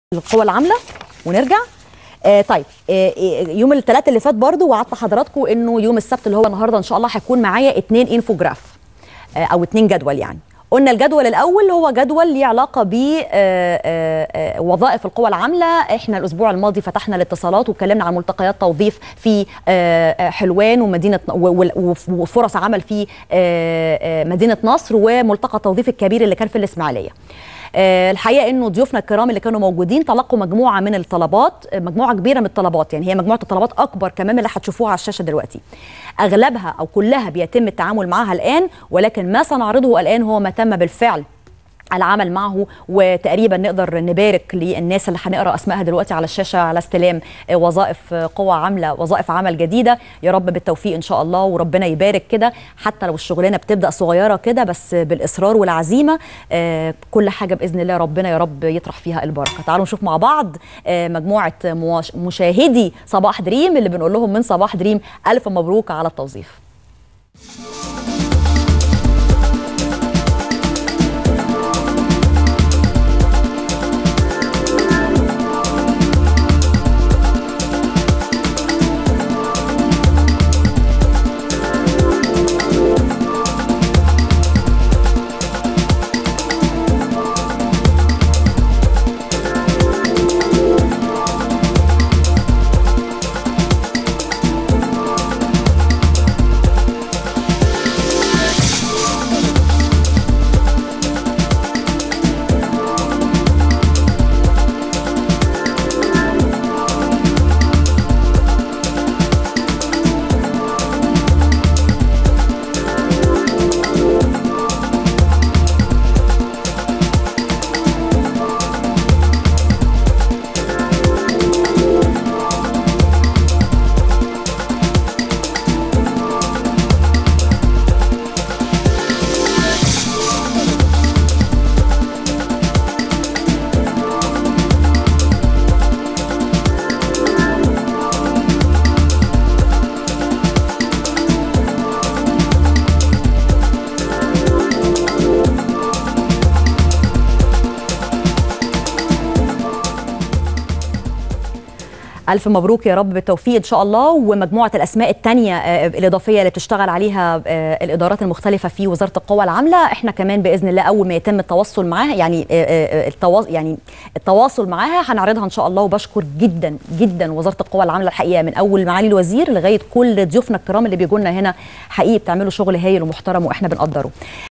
القوى العامله ونرجع آه طيب آه آه، يوم الثلاث اللي فات برضو وعدت حضراتكم انه يوم السبت اللي هو النهارده ان شاء الله هيكون معايا اتنين انفوجراف آه او اتنين جدول يعني قلنا الجدول الاول هو جدول ليه علاقه ب وظائف القوى العامله احنا الاسبوع الماضي فتحنا الاتصالات واتكلمنا عن ملتقيات توظيف في آه، آه، حلوان ومدينه و- و- وفرص عمل في آه، آه، مدينه نصر وملتقى التوظيف الكبير اللي كان في الاسماعيليه آه، الحقيقه انه ضيوفنا الكرام اللي كانوا موجودين تلقوا مجموعه من الطلبات آه، مجموعه كبيره من الطلبات يعني هي مجموعه الطلبات اكبر كمان من اللي هتشوفوها على الشاشه دلوقتي اغلبها او كلها بيتم التعامل معها الان ولكن ما سنعرضه الان هو ما تم بالفعل العمل معه وتقريبا نقدر نبارك للناس اللي هنقرا اسمائها دلوقتي على الشاشه على استلام آه، وظائف آه، قوى عامله وظائف عمل جديده يا رب بالتوفيق ان شاء الله وربنا يبارك كده حتى لو الشغلانه بتبدا صغيره كده بس بالاصرار والعزيمه آه، كل حاجه باذن الله ربنا يا رب يطرح فيها البركه تعالوا نشوف مع بعض آه، مجموعه مواش- مشاهدي صباح دريم اللي بنقول لهم من صباح دريم الف مبروك على التوظيف ألف مبروك يا رب بالتوفيق إن شاء الله ومجموعة الأسماء التانية آه، الإضافية اللي بتشتغل عليها آه، الإدارات المختلفة في وزارة القوى العاملة إحنا كمان بإذن الله أول ما يتم التواصل معاها يعني آه، آه، التواصل يعني التواصل معاها هنعرضها إن شاء الله وبشكر جدا جدا وزارة القوى العاملة الحقيقة من أول معالي الوزير لغاية كل ضيوفنا الكرام اللي بيجوا لنا هنا حقيقي بتعملوا شغل هايل ومحترم وإحنا بنقدره